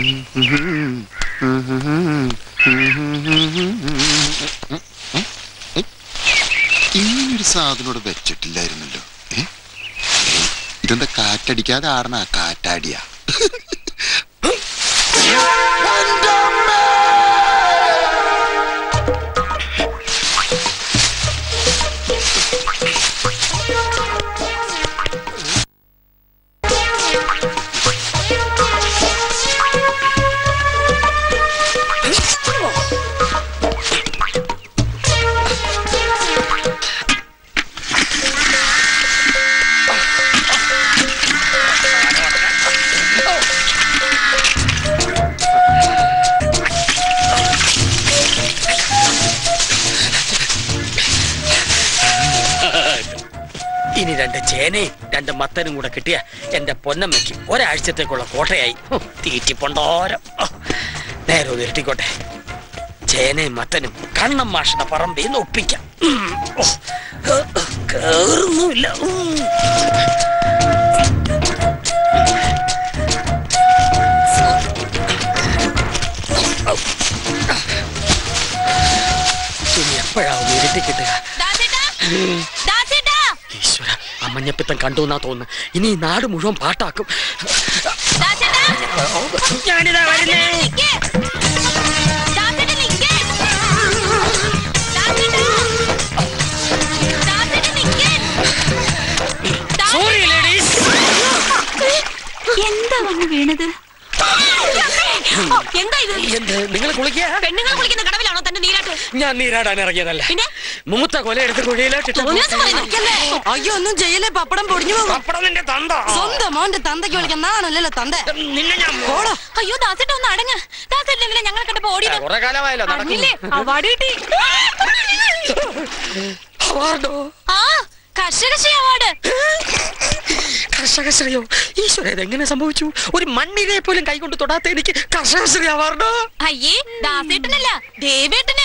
ഇങ്ങനൊരു സാധനം ഇവിടെ വെച്ചിട്ടില്ലായിരുന്നല്ലോ ഏ? ഇതെന്താ കാറ്റടിക്കാതെ ആടണ കാറ്റാടിയാ ഇനി രണ്ട് ചേനയും രണ്ട് മത്തനും കൂടെ കിട്ടിയ എന്റെ പൊന്നമ്മയ്ക്ക് ഒരാഴ്ചത്തേക്കുള്ള കോട്ടയായി ഹും, തീറ്റിപ്പൊണ്ടോരം ഹോ, നേരെ ഒന്ന് ഇരുട്ടിക്കോട്ടെ ചേനയും മത്തനും കണ്ണം മാഷണ പറമ്പിൽ നിന്ന് ഒപ്പിക്കാം ഉം, ഓ, ഏ, ഏ, കേറുന്നുമില്ല ഉം. ഇനി എപ്പോഴാ ഒന്ന് ഇരുട്ടി കിട്ടുക ഈശ്വര ആ മഞ്ഞപ്പിത്തം കണ്ടു എന്നാ തോന്നുന്നു ഇനി ഈ നാട് മുഴുവൻ പാട്ടാക്കും ഞാനിതാ വരുന്നേ സോറി ലേഡീസ് എന്താ വന്ന് വീണത് എന്താ ഇത് എന്ത് നിങ്ങൾ കുളിക്കുക പെണ്ണുങ്ങൾ കുളിക്കുന്ന കടവിലാണോ തന്റെ നീരാട്ട് ഞാൻ നീരാടാൻ ഇറങ്ങിയതല്ല പിന്നെ? മൂത്ത കൊല എടുത്ത് കുഴിയിലോട്ടിട്ട് തോന്നിയാസം പറയുന്നു. അയ്യോ ഒന്നും ചെയ്യലേ പപ്പടം പൊടിഞ്ഞു പോകും പപ്പടം നിന്റെ തന്ത സ്വന്തം മോന്റെ തന്തയ്ക്ക് വിളിക്കാൻ നാണല്ലോ തന്ത നിന്നെ ഞാൻ ഓടോ അയ്യോ ദാസേട്ട ഒന്ന് അടങ്ങ ദാസേട്ടനെങ്കിലും ഞങ്ങൾ കണ്ടപ്പോ ഓടിയത് കുറെ കാലമായല്ലോ അറിഞ്ഞില്ലേ അവാർഡ് കിട്ടി അവാർഡോ ആ കർഷകശ്രീ അവാർഡ് കർഷകശ്രീയോ ഈശ്വര ഇതെങ്ങനെ സംഭവിച്ചു ഒരു മണ്ണിനെ പോലും കൈകൊണ്ട് തൊടാത്ത എനിക്ക് കർഷകശ്രീ അവാർഡോ അയ്യേ ദാസേട്ടനല്ല ദേവേട്ടന്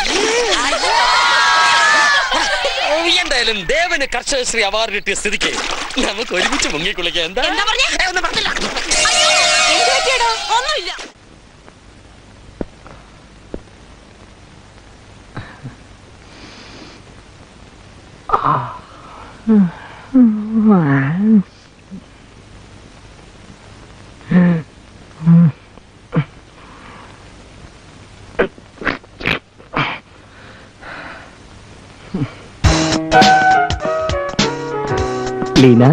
ഓ, എന്തായാലും ദേവന് കർഷകശ്രീ അവാർഡ് കിട്ടിയ സ്ഥിതിക്ക് നമുക്ക് ഒരുമിച്ച് മുങ്ങിക്കുളിക്കാം എന്താ എന്താ പറഞ്ഞേ? ഏ, ഒന്നും പറഞ്ഞില്ല അയ്യോ എന്ത് പറ്റിയെടോ? ഒന്നുമില്ല ലീന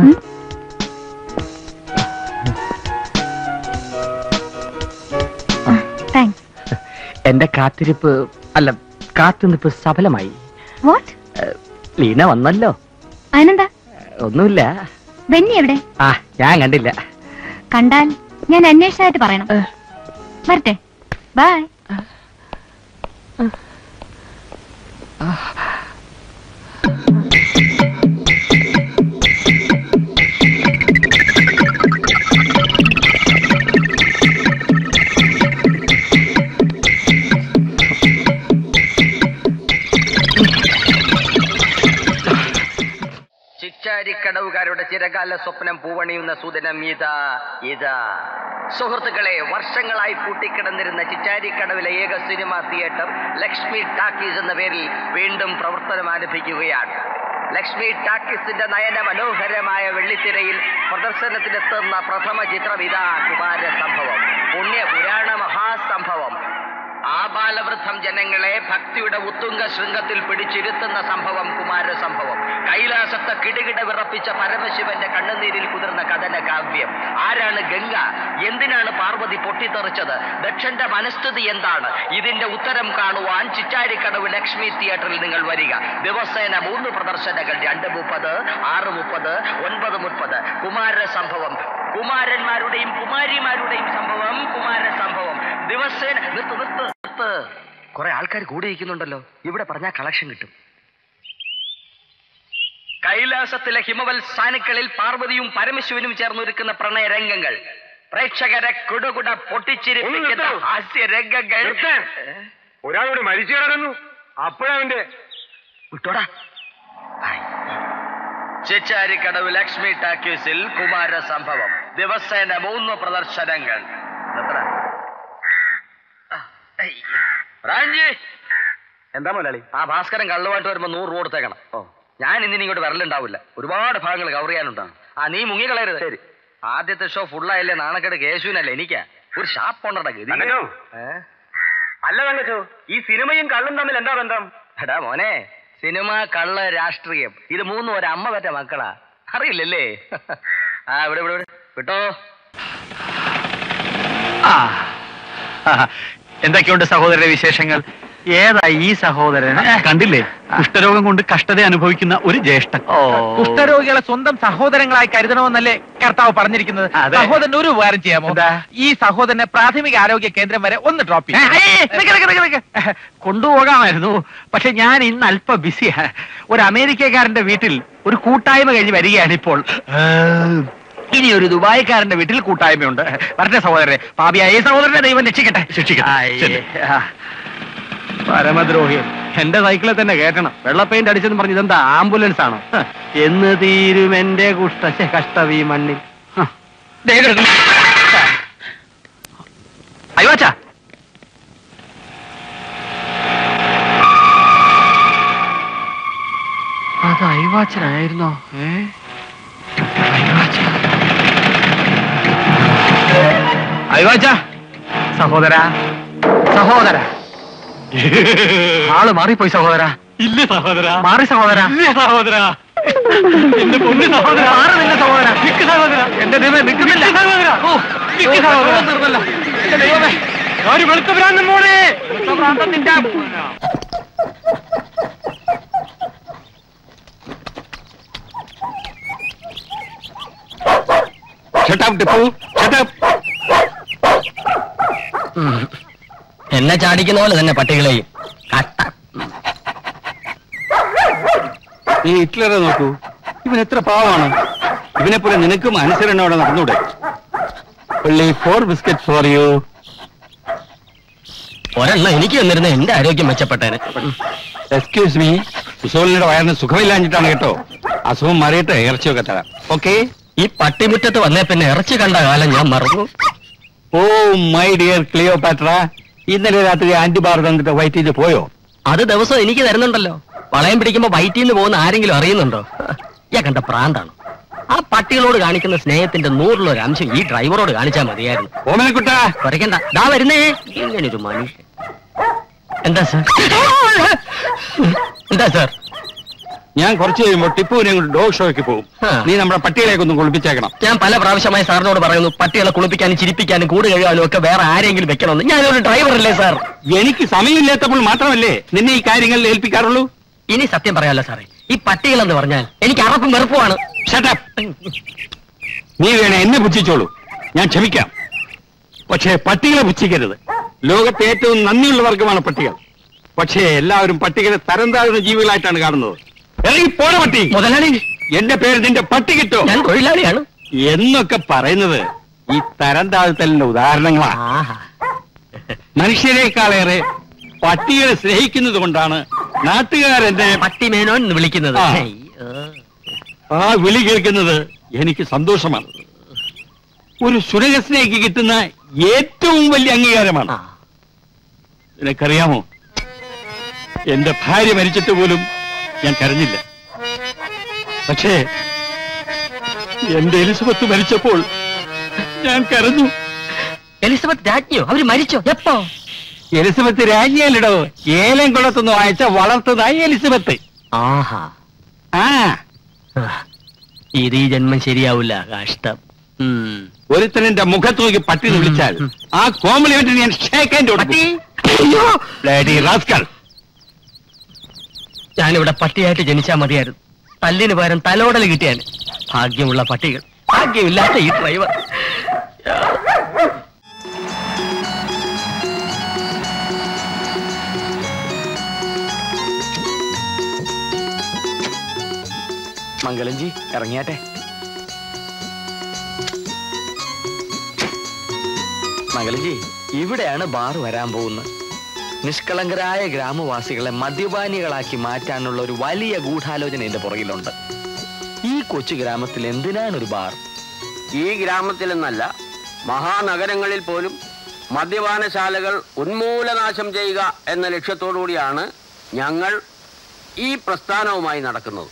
താങ്ക്സ് എന്റെ കാത്തിരിപ്പ് അല്ല കാത്തുനിപ്പ് സഫലമായി വാട്ട് ലീന വന്നല്ലോ അതിനെന്താ ഒന്നുമില്ല ബെന്നി എവിടെ ആ ഞാൻ കണ്ടില്ല കണ്ടാൽ ഞാൻ അന്വേഷണമായിട്ട് പറയണം വരട്ടെ ബൈ ചിറ്റാരിക്കടവുകാരുടെ ചിരകാല സ്വപ്നം പൂവണിയുന്ന സുദിനം ഇതാ ഇതാ സുഹൃത്തുക്കളെ വർഷങ്ങളായി പൂട്ടിക്കിടന്നിരുന്ന ചിറ്റാരിക്കടവിലെ ഏക സിനിമാ തിയേറ്റർ ലക്ഷ്മി ടാക്കീസ് എന്ന പേരിൽ വീണ്ടും പ്രവർത്തനം ആരംഭിക്കുകയാണ് ലക്ഷ്മി ടാക്കീസിന്റെ നയന മനോഹരമായ വെള്ളിത്തിരയിൽ പ്രദർശനത്തിനെത്തുന്ന പ്രഥമ ചിത്രം ഇതാ കുമാര സംഭവം പുണ്യ പുരാണ മഹാസംഭവം ആബാലവൃദ്ധം ജനങ്ങളെ ഭക്തിയുടെ ഉത്തുംഗ ശൃംഗത്തിൽ പിടിച്ചിരുത്തുന്ന സംഭവം കുമാര സംഭവം കൈലാസത്തെ കിടുകിട വിറപ്പിച്ച പരമശിവന്റെ കണ്ണുനീരിൽ കുതിർന്ന കഥന കാവ്യം ആരാണ് ഗംഗ എന്തിനാണ് പാർവതി പൊട്ടിത്തെറിച്ചത് ദക്ഷന്റെ മനസ്ഥിതി എന്താണ് ഇതിന്റെ ഉത്തരം കാണുവാൻ ചിറ്റാരിക്കടവ് ലക്ഷ്മി തിയേറ്ററിൽ നിങ്ങൾ വരിക ദിവസേന മൂന്ന് പ്രദർശനങ്ങൾ രണ്ട് മുപ്പത് ആറ് മുപ്പത് ഒൻപത് മുപ്പത് കുമാര സംഭവം കുമാരന്മാരുടെയും കുമാരിമാരുടെയും സംഭവം കുമാര സംഭവം ദിവസേന നിർത്ത് നിർത്ത് നിർത്ത് കുറെ ആൾക്കാർ കൂടിയിരിക്കുന്നുണ്ടല്ലോ ഇവിടെ പറഞ്ഞാൽ കളക്ഷൻ കിട്ടും കൈലാസത്തിലെ ഹിമവൽ സാനുക്കളിൽ പാർവതിയും പരമശിവനും ചേർന്നൊരുക്കുന്ന പ്രണയ രംഗങ്ങൾ പ്രേക്ഷകരെ കുടുകുട പൊട്ടിച്ചിരിപ്പിക്കുന്ന ഹാസ്യ രംഗങ്ങൾ ഒരാളോട് മരിച്ചു കിടക്കുന്നു അപ്പോഴവന്റെ വിട്ടോടാ ചിച്ചാരിക്കടവ് ലക്ഷ്മി ടാക്കീസിൽ കുമാര സംഭവം ദിവസേന മൂന്ന് പ്രദർശനങ്ങൾ നിർത്തടാ. റാഞ്ചി എന്താ മുതലാളി ആ ഭാസ്കരൻ കള്ളുമായിട്ട് വരുമ്പോ നൂറ് രൂപ കൊടുത്തേക്കണം ഓ ഞാൻ ഇന്നിനി ഇങ്ങോട്ട് വരലുണ്ടാവില്ല ഒരുപാട് ഭാഗങ്ങൾ കവർ ചെയ്യാനുണ്ടാണ് ആ നീ മുങ്ങിക്കളയരുത് ശരി ആദ്യത്തെ ഷോ ഫുള്ളായില്ലേ നാണക്കേട് കേശുവിനല്ലേ എനിക്കാ ഒരു ഷാപ്പ് ഉണ്ടടാ ഗതി തങ്കച്ചോ? ഏ? അല്ല തങ്കച്ചോ ഈ സിനിമയും കള്ളും തമ്മിൽ എന്താ ബന്ധം എടാ മോനെ സിനിമ കള്ള് രാഷ്ട്രീയം ഇത് മൂന്നും ഒരു അമ്മ പറ്റ മക്കളാ അറിയില്ലല്ലേ ആ ഇവിടെ ഇവിടെ ഇവിടെ. വിട്ടോ ആ. ആ. എന്തൊക്കെയുണ്ട് സഹോദരന്റെ വിശേഷങ്ങൾ ഏതാ ഈ സഹോദരൻ കണ്ടില്ലേ കുഷ്ഠരോഗം കൊണ്ട് കഷ്ടത അനുഭവിക്കുന്ന ഒരു ജ്യേഷ്ഠൻ ഓ കുഷ്ഠരോഗികളെ സ്വന്തം സഹോദരങ്ങളായി കരുതണമെന്നല്ലേ കർത്താവ് പറഞ്ഞിരിക്കുന്നത് അതെ. സഹോദരൻ ഒരു ഉപകാരം ചെയ്യാമോ എന്താ? ഈ സഹോദരനെ പ്രാഥമിക ആരോഗ്യ കേന്ദ്രം വരെ ഒന്ന് ഡ്രോപ്പ് ഏ, ഏയ്, നിക്ക്, നിക്ക്, നിക്ക്, നിക്ക്. കൊണ്ടുപോകാമായിരുന്നു പക്ഷെ ഞാൻ ഇന്ന് അല്പ ബിസിയാ ഒരു അമേരിക്കക്കാരന്റെ വീട്ടിൽ ഒരു കൂട്ടായ്മ കഴിഞ്ഞ് വരികയാണ് ഇപ്പോൾ ഏ, ഇനി ഒരു ദുബായിക്കാരന്റെ വീട്ടിൽ കൂട്ടായ്മയുണ്ട് വരട്ടെ സഹോദരനെ പാപിയായ ഈ സഹോദരനെ ദൈവം രക്ഷിക്കട്ടെ രക്ഷിക്കട്ടെ ശരി. പരമദ്രോഹിയൻ എന്റെ സൈക്കിളിൽ തന്നെ കേട്ടണം വെള്ള പെയിന്റ് അടിച്ചെന്ന് പറഞ്ഞ് ഇതെന്താ ആംബുലൻസ് ആണോ ഹ, എന്ന് തീരും എന്റെ കുഷ്ട ശ്ശെ, കഷ്ടം ഈ മണ്ണിൽ ഹ. ദേ ഇത് അയ്യോ അച്ഛാ അത് അയവാച്ചനായിരുന്നോ ഏ അയവാച്ച സഹോദര സഹോദര ആള് മാറിപ്പോയി സഹോദര ഇല്ല സഹോദര മാറി സഹോദര ഇല്ല സഹോദര എന്റെ പൊന്നു സഹോദര മാറുന്നില്ല സഹോദര നിക്ക് സഹോദര എന്റെ ദൈവം നിൽക്കുന്നില്ല സഹോദര ഓ നിക്ക് സഹോദര തീർന്നല്ല എന്റെ ദൈവമേ ഒരു വെളുത്ത ഭ്രാന്തൻ മോനെ വെളുത്ത ഭ്രാന്തൻ നിന്റെ എന്നെ ചാടിക്കുന്ന പോലെ തന്നെ പട്ടികളെയും കട്ട നീ ഹിറ്റ്ലറെ നോക്കൂ ഇവൻ എത്ര പാവമാണ് ഇവനെ പോലെ നിനക്കും അനുസരണയോടെ നടന്നൂടെ ഫോർ ബിസ്ക്കറ്റ് ഫോർ യു ഒരെണ്ണം എനിക്ക് വന്നിരുന്ന എന്റെ ആരോഗ്യം മെച്ചപ്പെട്ടേനെ എക്സ്ക്യൂസ് മീ മുസോളിനിയുടെ വയറിന് സുഖമില്ലാഞ്ഞിട്ടാണ് കേട്ടോ അസുഖം മാറിയിട്ട് ഇറച്ചിയൊക്കെ തരാം ഓക്കെ ഈ പട്ടിമുറ്റത്ത് വന്നേ പിന്നെ ഇറച്ചി കണ്ട കാലം ഞാൻ മറന്നു ഓ മൈ ഡിയർ ക്ലിയോ പാട്ര ഇന്നലെ രാത്രി ആന്റിബാർ തന്നിട്ട് വൈറ്റ് ചെയ്ത് പോയോ അത് ദിവസം എനിക്ക് തരുന്നുണ്ടല്ലോ വളയം പിടിക്കുമ്പോ വയറ്റിൽ നിന്ന് പോകുന്ന ആരെങ്കിലും അറിയുന്നുണ്ടോ ഞാൻ കണ്ട പ്രാന്താണ് ആ പട്ടികളോട് കാണിക്കുന്ന സ്നേഹത്തിന്റെ നൂറിലൊരു അംശം ഈ ഡ്രൈവറോട് കാണിച്ചാൽ മതിയായിരുന്നു ഓമനക്കുട്ട കുറയ്ക്കണ്ട ദാ വരുന്നേ ഇങ്ങനൊരു മനുഷ്യൻ എന്താ സാർ എന്താ സാർ ഞാൻ കുറച്ച് കഴിയുമ്പോൾ ടിപ്പുവിനെ കൊണ്ട് ഡോഗ് ഷോയ്ക്ക് പോകും ആ. നീ നമ്മുടെ പട്ടികളെയൊക്കെ ഒന്ന് കുളിപ്പിച്ചേക്കണം ഞാൻ പല പ്രാവശ്യമായി സാറിനോട് പറയുന്നു പട്ടികളെ കുളിപ്പിക്കാനും ചിരിപ്പിക്കാനും കൂട് കഴുകാനും ഒക്കെ വേറെ ആരെങ്കിലും വെക്കണമെന്ന് ഞാനൊരു ഡ്രൈവറല്ലേ സാർ എനിക്ക് സമയമില്ലാത്തപ്പോൾ മാത്രമല്ലേ നിന്നെ ഈ കാര്യങ്ങളിൽ ഏൽപ്പിക്കാറുള്ളൂ ഇനി സത്യം പറയാമല്ലോ സാറേ ഈ പട്ടികൾ എന്ന് പറഞ്ഞാൽ എനിക്ക് അറപ്പും വെറുപ്പുമാണ് ഷട്ടപ്പ് നീ വേണേ എന്നെ പുച്ഛിച്ചോളൂ ഞാൻ ക്ഷമിക്കാം പക്ഷേ പട്ടികളെ പുച്ഛിക്കരുത് ലോകത്തെ ഏറ്റവും നന്ദിയുള്ളവർക്കുമാണ് പട്ടികൾ പക്ഷേ എല്ലാവരും പട്ടികളെ തരം താഴ്ന്ന ജീവികളായിട്ടാണ് കാണുന്നത് ഇറങ്ങി പോണ പട്ടി മുതലാളി എന്റെ പേര് നിന്റെ പട്ടി കിട്ടോ ഞാൻ തൊഴിലാളിയാണ് എന്നൊക്കെ പറയുന്നത് ഈ തരം താഴ്ത്തലിന്റെ ഉദാഹരണങ്ങളാ ആഹാ മനുഷ്യരെക്കാളേറെ പട്ടികളെ സ്നേഹിക്കുന്നത് കൊണ്ടാണ് നാട്ടുകാരെന്നെ പട്ടി മേനോൻ എന്ന് വിളിക്കുന്നത് ആ. അയ്യോ. ആ വിളി കേൾക്കുന്നത് എനിക്ക് സന്തോഷമാണ് ഒരു സുരകസ്നേഹിക്ക് കിട്ടുന്ന ഏറ്റവും വലിയ അംഗീകാരമാണ് ആ. നിനക്കറിയാമോ എന്റെ ഭാര്യ മരിച്ചിട്ട് പോലും ഞാൻ കരഞ്ഞില്ല പക്ഷേ എന്റെ എലിസബത്ത് മരിച്ചപ്പോൾ ഞാൻ കരഞ്ഞു എലിസബത്ത് രാജ്ഞിയോ അവര് മരിച്ചോ എപ്പോ എലിസബത്ത് രാജ്ഞിയല്ലടോ ഏലം കുളത്തുനിന്ന് വായിച്ച വളർത്തതായി എലിസബത്ത് ആഹാ ആ ആ. ഇത് ഈ ജന്മം ശരിയാവില്ല കഷ്ടം ഉം. ഒരുത്തൻ എന്റെ മുഖത്ത് നോക്കി പട്ടി എന്ന് വിളിച്ചാൽ ആ കോംപ്ലിമെന്റ് ഞാൻ ഷേക്കാൻ്റെ പട്ടി? റാസ്കൽ ഞാനിവിടെ പട്ടിയായിട്ട് ജനിച്ചാ മതിയായിരുന്നു തല്ലിന് പകരം തലോടൽ കിട്ടിയാൻ ഭാഗ്യമുള്ള പട്ടികൾ ഭാഗ്യമില്ലാത്ത ഈ ഡ്രൈവർ മംഗലംജി ഇറങ്ങിയാട്ടെ മംഗലംജി ഇവിടെയാണ് ബാർ വരാൻ പോകുന്നത് നിഷ്കളങ്കരായ ഗ്രാമവാസികളെ മദ്യപാനികളാക്കി മാറ്റാനുള്ള ഒരു വലിയ ഗൂഢാലോചന എന്റെ പുറകിലുണ്ട് ഈ കൊച്ചു ഗ്രാമത്തിൽ എന്തിനാണ് ഒരു ബാർ ഈ ഗ്രാമത്തിലെന്നല്ല മഹാനഗരങ്ങളിൽ പോലും മദ്യപാനശാലകൾ ഉന്മൂലനാശം ചെയ്യുക എന്ന ലക്ഷ്യത്തോടുകൂടിയാണ് ഞങ്ങൾ ഈ പ്രസ്ഥാനവുമായി നടക്കുന്നത്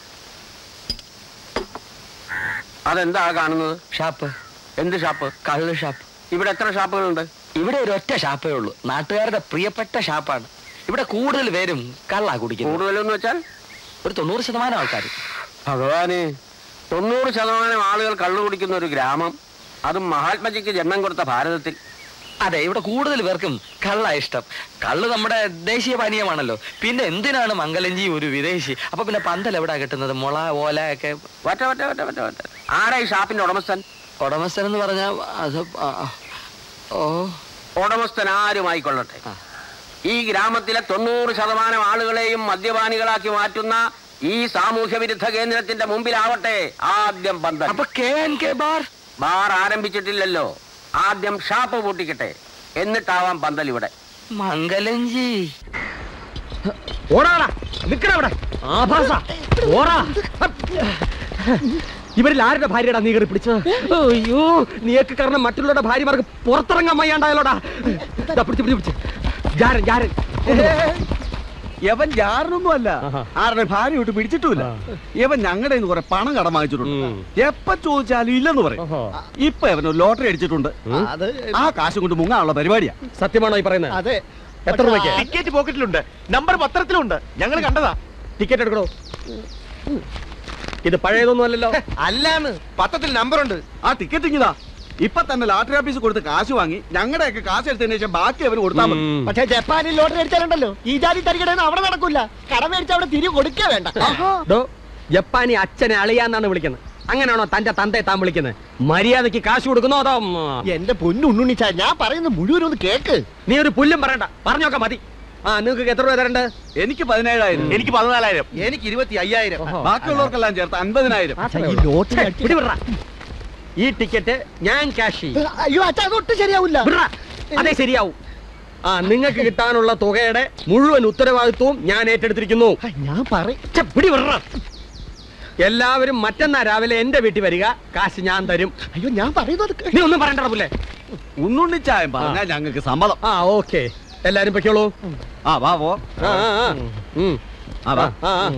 അതെന്താ കാണുന്നത് ഷാപ്പ് എന്ത് ഷാപ്പ് കള്ള് ഷാപ്പ് ഇവിടെ എത്ര ഷാപ്പുകളുണ്ട് ഇവിടെ ഒരു ഒറ്റ ഷാപ്പേ ഉള്ളൂ നാട്ടുകാരുടെ പ്രിയപ്പെട്ട ഷാപ്പാണ് ഇവിടെ കൂടുതൽ പേരും കള്ളാ കുടിക്കുന്നത് കൂടുതലെന്ന് വെച്ചാൽ ഒരു തൊണ്ണൂറ് ശതമാനം ആൾക്കാർ ഭഗവാന് തൊണ്ണൂറ് ശതമാനം ആളുകൾ കള്ളു കുടിക്കുന്ന ഒരു ഗ്രാമം അതും മഹാത്മജിക്ക് ജന്മം കൊടുത്ത ഭാരതത്തിൽ അതെ ഇവിടെ കൂടുതൽ പേർക്കും കള്ള ഇഷ്ടം കള്ള് നമ്മുടെ ദേശീയ പാനീയമാണല്ലോ പിന്നെ എന്തിനാണ് മംഗലഞ്ചി ഒരു വിദേശി അപ്പൊ പിന്നെ പന്തൽ എവിടാ കിട്ടുന്നത് മുള ഓല ഒക്കെ വറ്റ വറ്റ വറ്റ വറ്റ വറ്റ ആരാ ഈ ഷാപ്പിന്റെ ഉടമസ്ഥൻ ഉടമസ്ഥൻ എന്ന് പറഞ്ഞാൽ അത് ആ, ഓ ഉടമസ്ഥൻ ആരുമായിക്കൊള്ളട്ടെ ഈ ഗ്രാമത്തിലെ തൊണ്ണൂറ് ശതമാനം ആളുകളെയും മദ്യപാനികളാക്കി മാറ്റുന്ന ഈ സാമൂഹ്യ വിരുദ്ധ കേന്ദ്രത്തിന്റെ മുമ്പിലാവട്ടെ ആദ്യം പന്തൽ അപ്പൊ K N K bar bar ആരംഭിച്ചിട്ടില്ലല്ലോ ആദ്യം ഷാപ്പ് പൂട്ടിക്കട്ടെ എന്നിട്ടാവാം പന്തൽ ഇവിടെ മംഗലഞ്ചി ഓടാടാ നിക്കണ അവിടെ ആഭാസ ഓടാ ഇവരിൽ ആരുടെ ഭാര്യയുടെ നീ കയറി പിടിച്ചത് അയ്യോ നീയൊക്കെ കാരണം മറ്റുള്ളവരുടെ ഭാര്യമാർക്ക് പുറത്തിറങ്ങാൻ വയ്യാണ്ടായാലോടാ ദാ പിടിച്ച് പിടിച്ച് പിടിച്ച് ജാരൻ ജാരൻ യവൻ ജാറിനൊന്നും അല്ല ആരുടെ ഭാര്യ വിട്ട് പിടിച്ചിട്ടുമില്ല യവൻ ഞങ്ങളുടെ കയ്യിൽ നിന്ന് കുറെ പണം കടം വാങ്ങിച്ചിട്ടുണ്ട് എപ്പ ചോദിച്ചാലും ഇല്ലെന്ന് പറയും ഇപ്പൊ ഇവൻ ഒരു ലോട്ടറി അടിച്ചിട്ടുണ്ട് അത് ആ കാശും കൊണ്ട് മുങ്ങാനുള്ള പരിപാടിയാ സത്യമാണോ ഈ പറയുന്നത് അതെ എത്ര രൂപയ്ക്ക് ടിക്കറ്റ് പോക്കറ്റിലുണ്ട് നമ്പർ പത്രത്തിലുണ്ട് ഞങ്ങൾ കണ്ടതാ ടിക്കറ്റ് എടുക്കണോ ഇത് പഴയതൊന്നും അല്ലല്ലോ അല്ലാന്ന് പത്രത്തിൽ നമ്പർ ഉണ്ട് ആ ടിക്കറ്റ് ഇങ്ങിതാ ഇപ്പൊ തന്നെ ലോട്ടറി ഓഫീസ് കൊടുത്ത് കാശ് വാങ്ങി ഞങ്ങളുടെയൊക്കെ കാശ് എടുത്തതിന് ശേഷം ബാക്കി അവന് കൊടുത്താൽ മതി പക്ഷേ ജപ്പാനിൽ ലോട്ടറി അടിച്ചാലുണ്ടല്ലോ ഈ ജാതി തരികടന്ന് അവിടെ നടക്കൂല കടം മേടിച്ച് അവിടെ തിരികെ കൊടുക്കുക വേണ്ട ഡോ ജപ്പാനി അച്ഛനെ അളിയാന്നാണ് വിളിക്കുന്നത് അങ്ങനെയാണോ തന്റെ തന്തയെ താൻ വിളിക്കുന്നത് മര്യാദക്ക് കാശ് കൊടുക്കുന്നോ അതോ ഉം, എന്റെ പൊന്നുണ്ണിച്ചാ ഞാൻ പറയുന്നത് മുഴുവൻ ഒന്ന് കേക്ക് നീ ഒരു പുല്ലും പറയണ്ട പറഞ്ഞോക്കെ മതി ആ നിങ്ങൾക്ക് എത്ര രൂപ തരണ്ട് എനിക്ക് പതിനേഴായിരം എനിക്ക് പതിനാലായിരം എനിക്ക് ഇരുപത്തി അയ്യായിരം ബാക്കിയുള്ളവർക്കെല്ലാം ചേർത്ത് അൻപതിനായിരം ഈ ലോട്ടറി ഛെ, പിടിവിടറാ. ഈ ടിക്കറ്റ് ഞാൻ ക്യാഷ് ചെയ്യും അയ്യോ അച്ഛാ അതൊട്ടും ശരിയാവില്ല വിടറാ. അതേ ശരിയാവും ആ നിങ്ങൾക്ക് കിട്ടാനുള്ള തുകയുടെ മുഴുവൻ ഉത്തരവാദിത്വവും ഞാൻ ഏറ്റെടുത്തിരിക്കുന്നു ഞാൻ പറയും ഛെ, പിടിവിടറാ. എല്ലാവരും മറ്റന്നാ രാവിലെ എന്റെ വീട്ടിൽ വരിക കാശ് ഞാൻ തരും അയ്യോ ഞാൻ പറയുന്നത് നീ ഒന്നും പറയണ്ട പുല്ലേ ഉണ്ണുണ്ണിച്ചായം പറഞ്ഞാൽ ഞങ്ങൾക്ക് സമ്മതം ആ ഓക്കെ എല്ലാരും പൊയ്ക്കോളൂ ആ വാ പോ ആ ആ, ആ. ഉം. ആ വാ ആ, ആ.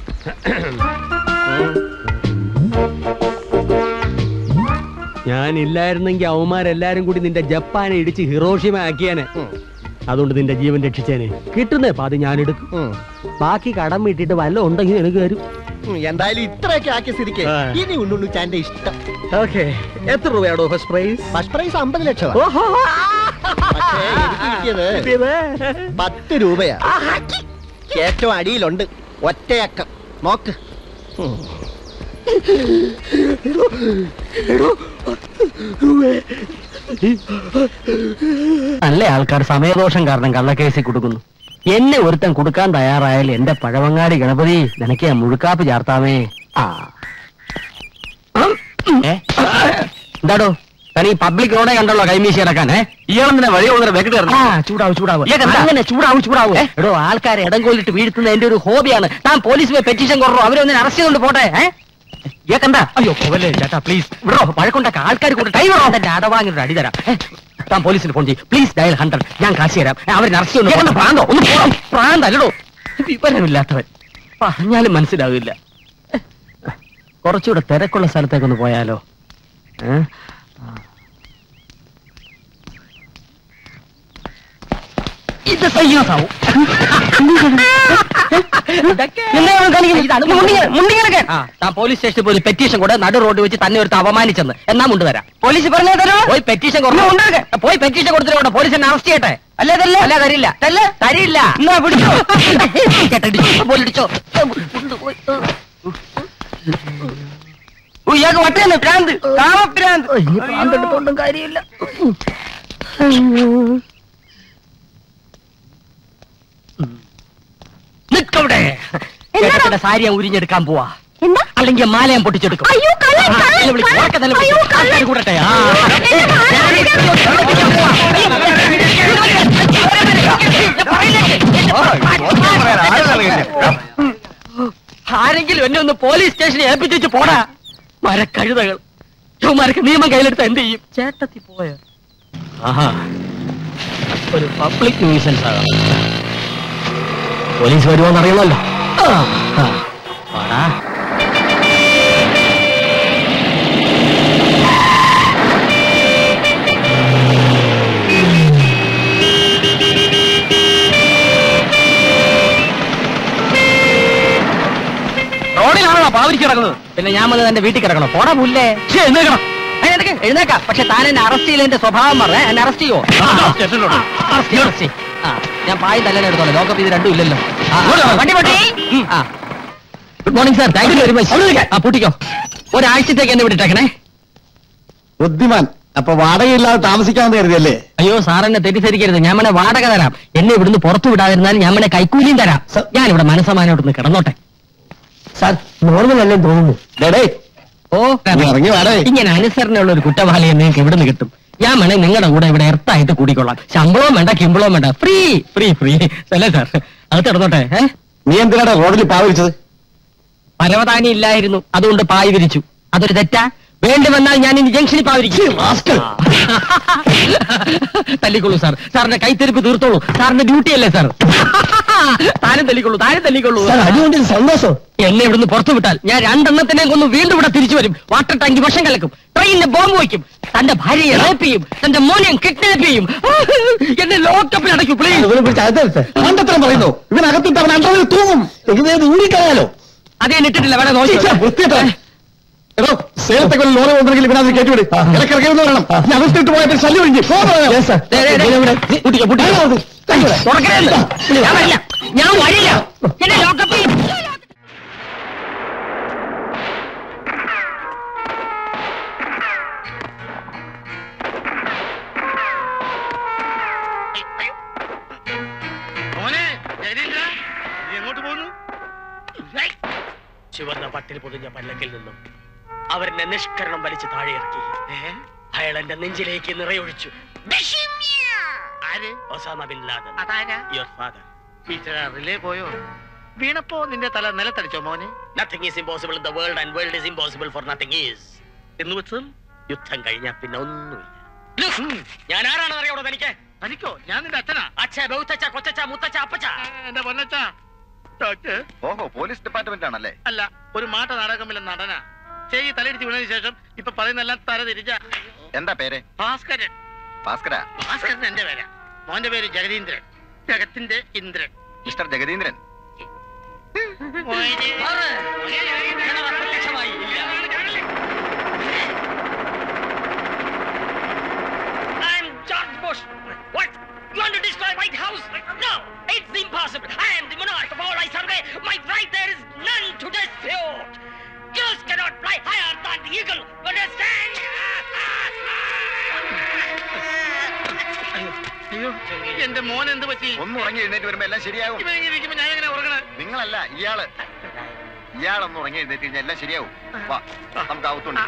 ഞാനില്ലായിരുന്നെങ്കിൽ അവന്മാരെല്ലാരും കൂടി നിന്റെ ജപ്പാനെ ഇടിച്ച് ഹിറോഷിമ ആക്കിയാനെ അതുകൊണ്ട് നിന്റെ ജീവൻ രക്ഷിച്ചേനെ കിട്ടുന്നേ പാതി ഞാൻ എടുക്കും ബാക്കി കടം വീട്ടിട്ട് വല്ല ഉണ്ടെങ്കിൽ എനിക്ക് തരും ഉം, എന്തായാലും ഇത്രയൊക്കെ ആക്കിയ സ്ഥിതിക്ക് ആ. ഇനി ഉണ്ണുണ്ണിച്ചാന്റെ ഇഷ്ടം ഓക്കെ എത്ര രൂപയാണോ ഫസ്റ്റ് പ്രൈസ് ഫസ്റ്റ് പ്രൈസ് അമ്പത് ലക്ഷം ഓഹോ പക്ഷേ എനിക്ക് കിട്ടിയത് പത്ത് രൂപയാ ഏറ്റവും അടിയിലുണ്ട് ഒറ്റയക്കം നോക്ക് ഉം. നല്ല ആൾക്കാർ സമയദോഷം കാരണം കള്ളക്കേസിൽ കൊടുക്കുന്നു എന്നെ ഒരുത്തൻ കൊടുക്കാൻ തയ്യാറായാൽ എന്റെ പഴവങ്ങാടി ഗണപതി നിനക്ക് ഞാൻ മുഴുക്കാപ്പ് ചേർത്താമേ ആ ഏ? എന്താടോ തനി പബ്ലിക് റോഡേ കണ്ടല്ലോ കൈമീശി ഇറക്കാൻ ഇയാളെന്തിനാ വഴി കൊണ്ടു വെക്കിട്ട് ആ ചൂടാവും ചൂടാവും അങ്ങനെ ചൂടാവും ചൂടാവും എടോ ആൾക്കാരെ ഇടം കൊല്ലിട്ട് വീഴ്ത്തുന്ന എന്റെ ഒരു ഹോബിയാണ് താൻ പോലീസ് പോയി പെറ്റീഷൻ കുറോ അവരൊന്നും അറസ്റ്റ് ചെയ്തുകൊണ്ട് പോട്ടെ ഏ ഏക്കണ്ട അയ്യോ പോവല്ലേ ചേട്ടാ പ്ലീസ് വിടോ പഴക്കൊണ്ടൊക്കെ ആൾക്കാർ കൊണ്ട് ടൈം തന്റെ അടവാങ്ങി ഒരു അടി തരാം ഏ, താൻ പോലീസിന് ഫോൺ ചെയ്യും പ്ലീസ് ഡയൽ ഹൺഡ്രഡ് ഞാൻ കാശ് തരാം അവരെ അറസ്റ്റ് ചെയ്യുന്നു പ്രാന്തോ ഒന്ന് പോണം പ്രാന്തല്ലടോ വിവരമില്ലാത്തവൻ പറഞ്ഞാലും മനസ്സിലാവില്ല കുറച്ചുകൂടെ തിരക്കുള്ള സ്ഥലത്തേക്കൊന്ന് പോയാലോ ഏ? ഇത് സയ്യാസാവും താൻ പോലീസ് സ്റ്റേഷനിൽ പോയി പെറ്റീഷൻ കൂടെ നടു റോഡ് വെച്ച് തന്നെ ഒരുത്ത് അപമാനിച്ചെന്ന് എന്നാ മുണ്ട് തരാം പോലീസ് പറഞ്ഞേ തരോ പോയി പെറ്റീഷൻ കൊടുത്തു പോയി പെറ്റീഷൻ കൊടുത്തിട്ട് പോലീസ് എന്നെ അറസ്റ്റ് ചെയ്യട്ടെ അല്ലേ തല്ല അല്ല തരില്ല തല്ല തരില്ല എന്നാ പിടിച്ചോ ചേട്ടാ ഇടിച്ചോ പോലിടിച്ചോ ഇയാൾക്ക് വട്ടേന്ന് ഭ്രാന്ത് കാമഭ്രാന്ത് ഭ്രാന്ത് എടുത്തോണ്ടും കാര്യമില്ല നിക്കവിടെ ചേട്ടത്തിന്റെ സാരി ഞാൻ ഉരിഞ്ഞെടുക്കാൻ പോവാ അല്ലെങ്കിൽ മാല ഞാൻ പൊട്ടിച്ചെടുക്കും ആ, എന്നെ വിളിക്ക്. ഉറക്കെ തന്നെ വിളിക്ക്. ആൾക്കാര് കൂടട്ടെ ആ. ആരെങ്കിലും എന്നെ ഒന്ന് പോലീസ് സ്റ്റേഷനിൽ ഏൽപ്പിച്ചു പോടാ മരക്കഴുതകൾ ചുമരക്ക് നിയമം കയ്യിലെടുത്ത് എന്ത് ചെയ്യും ചേട്ടത്തി പോയ ആഹാ ഒരു പബ്ലിക് ന്യൂസൻസ് ആകാം പോലീസ് വരുമോന്ന് അറിയണമല്ലോ ആ, ആ, വാടാ. റോഡിലാണോ പാവരിക്ക് കിടക്കുന്നത് പിന്നെ ഞാൻ വന്നത് എന്റെ വീട്ടിൽ കിടക്കണോ പോടാ പുല്ലേ എഴുന്നേക്കണം എഴുന്നേക്കാം പക്ഷെ താൻ എന്നെ അറസ്റ്റ് ചെയ്തതിന്റെ സ്വഭാവം പറഞ്ഞേ എന്നെ അറസ്റ്റ് ചെയ്യോ അറസ്റ്റ് ആ ഞാൻ പായും തല്ലെ എടുത്തോളെ ലോക്കപ്പ് ഇത് രണ്ടും ഇല്ലല്ലോ ആ, ആ, വണ്ടി പൊട്ടി ഉം, ആ good morning sir thank you very much ആ പൂട്ടിക്കോ ഒരാഴ്ചത്തേക്ക് എന്നെ വിട്ടിട്ടേക്കണേ ബുദ്ധിമാൻ അപ്പൊ വാടകയില്ലാതെ താമസിക്കാമെന്ന് കരുതിയല്ലേ അയ്യോ സാർ എന്നെ തെറ്റിദ്ധരിക്കരുത് ഞാൻ മനെ വാടക തരാം എന്നെ ഇവിടുന്ന് പുറത്തു വിടാതിരുന്നാലും ഞാൻ മനെ കൈക്കൂലിയും തരാം ഞാൻ ഇവിടെ മനസ്സമാനോട്ടൊന്ന് കിടന്നോട്ടെ സാർ നോർമൽ അല്ലേ തോന്നുന്നു ഓ നീ ഇറങ്ങി വാടേ. ഇങ്ങനെ അനുസരണയുള്ള ഒരു കുറ്റവാളിയെ നിങ്ങൾക്ക് ഇവിടുന്ന് കിട്ടും ഞാൻ വേണേ നിങ്ങളുടെ കൂടെ ഇവിടെ എർത്തായിട്ട് കൂടിക്കൊള്ളാം ശമ്പളവും വേണ്ട കിമ്പളവും വേണ്ട ഫ്രീ ഫ്രീ ഫ്രീ അല്ലേ സാർ അത് കിടന്നോട്ടെ ഏ നീ എന്തിനാടാ റോഡിൽ പാവരിച്ചത് പരവതാനി ഇല്ലായിരുന്നു അതുകൊണ്ട് പായ് വിരിച്ചു അതൊരു തെറ്റാ വേണ്ടി വന്നാൽ ഞാൻ ഇനി ജംഗ്ഷനിൽ പാവിരിക്കും തല്ലിക്കൊള്ളൂ സാർ സാറിന്റെ കൈത്തെരുപ്പ് തീർത്തോളൂ സാറിന്റെ ഡ്യൂട്ടി അല്ലേ സാർ താനും തല്ലിക്കൊള്ളൂ താനും തല്ലിക്കൊള്ളൂ അതുകൊണ്ട് സന്തോഷം എന്നെ ഇവിടുന്ന് പുറത്തു വിട്ടാൽ ഞാൻ രണ്ടെണ്ണത്തിനെ കൊന്ന് വീണ്ടും ഇവിടെ തിരിച്ചു വരും വാട്ടർ ടാങ്കി വിഷം കലക്കും ട്രെയിനിന് ബോംബ് വയ്ക്കും തന്റെ ഭാര്യയെ റേപ്പ് ചെയ്യും തന്റെ മോനെ കിഡ്നാപ്പ് ചെയ്യും എന്നെ ലോക്കപ്പിൽ അടയ്ക്കും പ്ലീസ് കണ്ടത്രം പറയുന്നു ഇവനകത്തിട്ട് അവൻ അണ്ടറിൽ തൂങ്ങും എങ്ങനെയത് ഊടിക്കളയാലോ അതേ ഇട്ടിട്ടില്ല വേണേ വൃത്തിയിട്ടോ എടോ സേലത്തൊക്കെ ഒരു ലോറി കൊണ്ടെങ്കിൽ ഇവനത് കയറ്റിവിട് ഇടക്കിറക്കിയെന്ന് പറയണം ഞാൻ അവസ്ഥയിട്ട് പോയപ്പോൾ ശല്യം ഒഴിഞ്ഞു തുറക്കരുത് ഞാൻ വരില്ല ഞാൻ വരില്ല എന്നെ ലോക്കപ്പിൽ മോനെ ജയനീന്ദ്ര നീ എങ്ങോട്ട് പോകുന്നു ചുവന്ന പട്ടിൽ പൊതിഞ്ഞ പല്ലക്കിൽ നിന്നും അവരെന്നെ നിഷ്കരണം വലിച്ചു താഴെ ഇറക്കി അയാൾ എന്റെ നെഞ്ചിലേക്ക് നിറയൊഴിച്ചു ആര് ഒസാമ ബിൻ ലാദൻ അതാരാ യുവർ ഫാദർ ടീച്ചർ റിലേ പോയോ വീണപ്പോ നിന്റെ തല നിലത്തടിച്ചോ മോനെ nothing is impossible in the world and world is impossible for nothing is എന്ന് വെച്ചാൽ യുദ്ധം കഴിഞ്ഞാൽ പിന്നെ ഒന്നുമില്ല Look, ഞാൻ ആരാണെന്ന് അറിയാവോ തനിക്ക് തനിക്കോ ഞാൻ നിന്റെ അച്ഛനാ അച്ഛ ബൗത്തച്ഛ കൊച്ചച്ഛ മുത്തച്ഛ അപ്പച്ച എന്റെ പൊന്നച്ഛ ഡോക്ടർ ഓഹോ പോലീസ് ഡിപ്പാർട്ട്മെന്റ് ആണല്ലേ അല്ല ഒരു മാട്ട നാടകമില്ല നടന ചെയ്യി തലയിടിച്ച് വീണതിന് ശേഷം ഇപ്പൊ പറയുന്നെല്ലാം തല തിരിച്ച എന്താ പേര് ഭാസ്കരൻ ഭാസ്കര ഭാസ്കരൻ എന്റെ പേരാ മോന്റെ പേര് ജഗതീന്ദ്രൻ ജഗത്തിന്റെ ഇന്ദ്രൻ മിസ്റ്റർ ജഗദീന്ദ്രൻ ലക്ഷമായി I'm George Bush. What? You want to destroy White House? No, it's impossible. I am the monarch of all I survey. My right there is none to dispute. Eagles cannot fly higher than the eagle. Understand? അയ്യോ എന്റെ മോൻ എന്ത് പറ്റി ഒന്ന് ഉറങ്ങി എഴുന്നേറ്റ് വരുമ്പോ എല്ലാം ശരിയാകും ഇവൻ ഇങ്ങനെ ഇരിക്കുമ്പോ ഞാൻ എങ്ങനെ ഉറങ്ങണേ നിങ്ങളല്ല ഇയാള് ഇയാളൊന്ന് ഉറങ്ങി എഴുന്നേറ്റ് കഴിഞ്ഞാൽ എല്ലാം ശരിയാവും വാ നമുക്ക് അകത്തുണ്ട്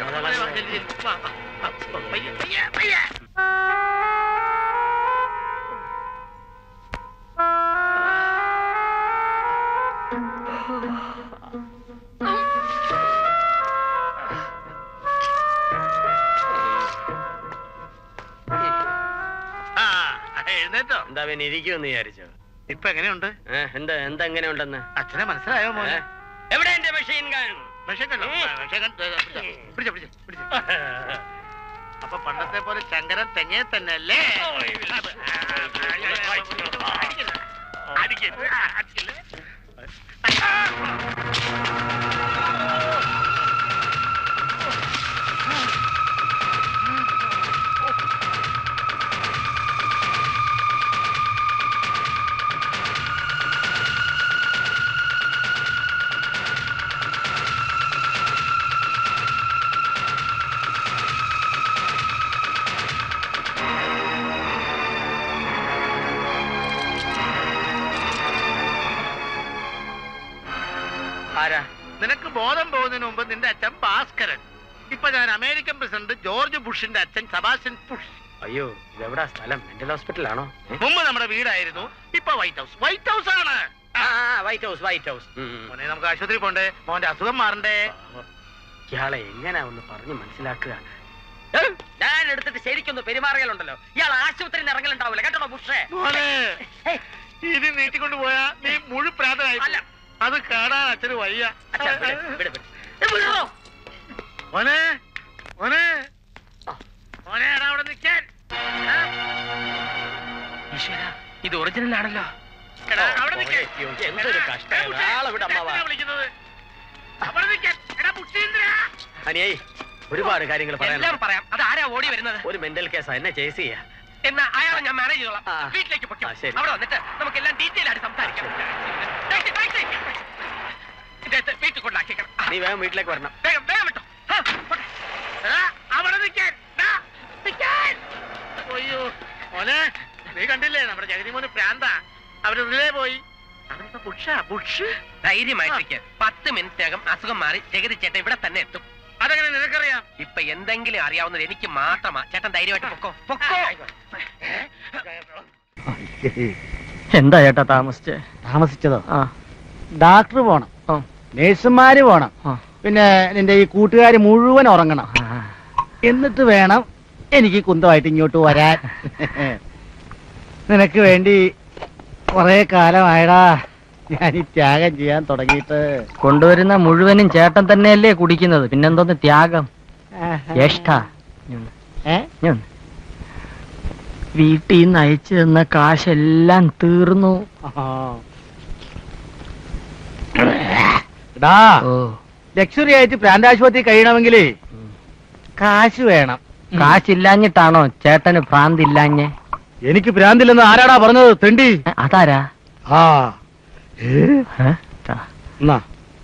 ആ എഴുന്നേറ്റോ എന്താ പിന്നെ ഇരിക്കുമെന്ന് വിചാരിച്ചോ ഇപ്പൊ എങ്ങനെയുണ്ട് ഏ, എന്താ എന്താ എങ്ങനെ ഉണ്ടെന്ന് അച്ഛനെ മനസ്സിലായോ മോനെ ഏ? എവിടെ എന്റെ മെഷീൻ ഗൺ വിഷം കണ്ടോ ആ, വിഷം കണ്ടോ? പിടിച്ചോ, പിടിച്ചോ, പിടിച്ചോ. അപ്പൊ പണ്ടത്തെ പോലെ ശങ്കരൻ തെങ്ങേ തന്നെ അല്ലേ ആരാ നിനക്ക് ബോധം പോകുന്നതിന് മുമ്പ് നിന്റെ അച്ഛൻ ഭാസ്കരൻ ഇപ്പൊ ഞാൻ അമേരിക്കൻ പ്രസിഡന്റ് ജോർജ് ബുഷിന്റെ അച്ഛൻ സബാസ്റ്റ്യൻ ബുഷ് അയ്യോ ഇതെവിടാ സ്ഥലം മെന്റൽ ഹോസ്പിറ്റലാണോ മുമ്പ് നമ്മുടെ വീടായിരുന്നു ഇപ്പൊ വൈറ്റ് ഹൗസ് വൈറ്റ് ഹൗസ് ആണ് വൈറ്റ് ഹൗസ് വൈറ്റ് ഹൗസ് മോനെ നമുക്ക് ആശുപത്രി പോണ്ടേ മോന്റെ അസുഖം മാറണ്ടേ ഇയാളെ എങ്ങനാ ഒന്ന് പറഞ്ഞു മനസ്സിലാക്കുക ഞാൻ എടുത്തിട്ട് ശരിക്കൊന്ന് പെരുമാറിയാലുണ്ടല്ലോ ഇയാൾ ആശുപത്രിയിൽ നിന്ന് ഇറങ്ങലുണ്ടാവില്ല കേട്ടോ ബുഷേ ഇത് നീട്ടിക്കൊണ്ട് പോയാ നീ മുഴുപ്രാതനായി അത് കാണാൻ അച്ഛന് വയ്യ അച്ഛാ, വിട്, വിട്, വിട്. ഏ, വിടറോ. മോനെ മോനെ മോനെ എടാ അവിടെ നിൽക്കാൻ ഈശ്വരാ, ഇത് ഒറിജിനൽ ആണല്ലോ എടാ, അവിടെ നിൽക്ക്. എന്തൊരു കഷ്ടം ആളെ വിട് അമ്മാവാ എന്തിനാ വിളിക്കുന്നത് അവിടെ നിൽക്കാൻ എടാ മുട്ടീന്ദ്ര അനിയായി ഒരുപാട് കാര്യങ്ങൾ എല്ലാം പറയാൻ പറയാം അത് ആരാ ഓടി വരുന്നത് ഒരു മെന്റൽ കേസാ എന്നെ ചേസ് ചെയ്യാ എന്നാ അയാളെ ഞാൻ മാനേജ് ചെയ്തോളാം ആ. വീട്ടിലേക്ക് പൊയ്ക്കോ ആ, ശരി. അവിടെ വന്നിട്ട് നമുക്ക് എല്ലാം ഡീറ്റെയിൽ ആയിട്ട് സംസാരിക്കാം ടാക്സി, ടാക്സി. ഇദ്ദേഹത്തെ വീട്ടിൽ കൊണ്ടാക്കിയേക്കണം ആ, നീ വേഗം വീട്ടിലേക്ക് വരണം വേഗം വേഗം വിട്ടോ ആ, പോട്ടെ. എടാ, അവിടെ നിൽക്കാൻ ദാ, നിൽക്കാൻ അയ്യോ മോനെ നീ കണ്ടില്ലേ നമ്മുടെ ജഗതി മോന് പ്രാന്ത അവരുള്ളിലേ പോയി അവനിപ്പോ ബുഷ ബുഷ് ധൈര്യമായിട്ടിരിക്കുക പത്ത് മിനിറ്റിനകം അസുഖം മാറി ജഗതി ചേട്ടൻ ഇവിടെ തന്നെ എത്തും അതെങ്ങനെ നിനക്കറിയാം ഇപ്പൊ എന്തെങ്കിലും അറിയാവുന്നത് എനിക്ക് മാത്രമാ ചേട്ടൻ ധൈര്യമായിട്ട് പൊക്കോ പൊക്കോ എന്താ ചേട്ടാ താമസിച്ചേ താമസിച്ചതോ ആ ഡാക്ടർ പോണം ആ. നേഴ്സുമാര് പോണം ആ. പിന്നെ നിന്റെ ഈ കൂട്ടുകാർ മുഴുവൻ ഉറങ്ങണം എന്നിട്ട് വേണം എനിക്ക് കുന്തമായിട്ട് ഇങ്ങോട്ട് വരാൻ നിനക്ക് വേണ്ടി കുറെ കാലമായടാ ഞാൻ ഈ ത്യാഗം ചെയ്യാൻ തുടങ്ങിയിട്ട് കൊണ്ടുവരുന്ന മുഴുവനും ചേട്ടൻ തന്നെയല്ലേ കുടിക്കുന്നത് പിന്നെന്തോന്ന് ത്യാഗം ജ്യേഷ്ഠ ഏ ഞാൻ വീട്ടിൽ നിന്ന് അയച്ചു തന്ന കാശെല്ലാം തീർന്നു ഡാ ഓ ലക്ഷറി ആയിട്ട് പ്രാന്താശുപത്രി കഴിയണമെങ്കിലേ കാശ് വേണം കാശില്ലാഞ്ഞിട്ടാണോ ചേട്ടന് ഭ്രാന്തില്ലാഞ്ഞേ എനിക്ക് ഭ്രാന്തില്ലെന്ന് ആരാടാ പറഞ്ഞത് തെണ്ടി ഏ, അതാരാ ആ ഏ? ടാ. എന്നാ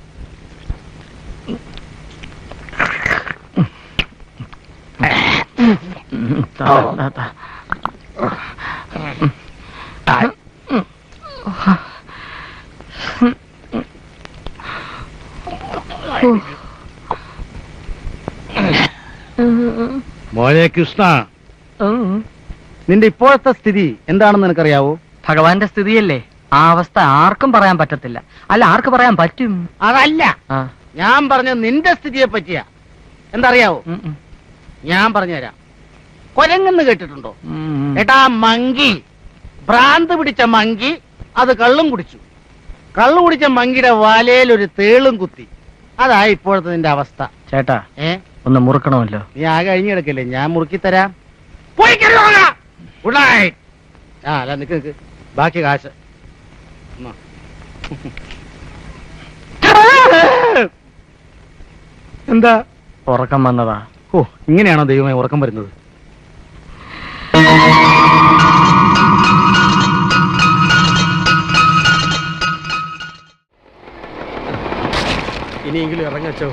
ഉം, താ, താ, താ. മോനെ കൃഷ്ണ ഉം. നിന്റെ ഇപ്പോഴത്തെ സ്ഥിതി എന്താണെന്ന് നിനക്കറിയാവോ ഭഗവാന്റെ സ്ഥിതിയല്ലേ ആ അവസ്ഥ ആർക്കും പറയാൻ പറ്റത്തില്ല അല്ല ആർക്ക് പറയാൻ പറ്റും അതല്ല ആ ഞാൻ പറഞ്ഞ നിന്റെ സ്ഥിതിയെ പറ്റിയാ എന്തറിയാവോ ഉം, ഉം. ഞാൻ പറഞ്ഞുതരാം കൊരങ്ങെന്ന് കേട്ടിട്ടുണ്ടോ ഉം. ഏട്ടാ മങ്കി ഭ്രാന്ത് പിടിച്ച മങ്കി അത് കള്ളും കുടിച്ചു കള്ളു കുടിച്ച മങ്കിയുടെ വാലയിൽ ഒരു തേളും കുത്തി അതാ ഇപ്പോഴത്തെ നിന്റെ അവസ്ഥ ചേട്ടാ ഏ ഒന്ന് മുറുക്കണമല്ലോ നീ ആ കഴിഞ്ഞ് കിടക്കില്ലേ ഞാൻ മുറുക്കി തരാം പോയി ഗുഡ് നൈറ്റ് ആ അല്ല നിക്ക് നിക്ക് ബാക്കി കാശ് എന്നാ. എന്താ ഉറക്കം വന്നതാ ഓ ഇങ്ങനെയാണോ ദൈവമേ ഉറക്കം വരുന്നത് ഇനിയെങ്കിലും ഇറങ്ങച്ചോ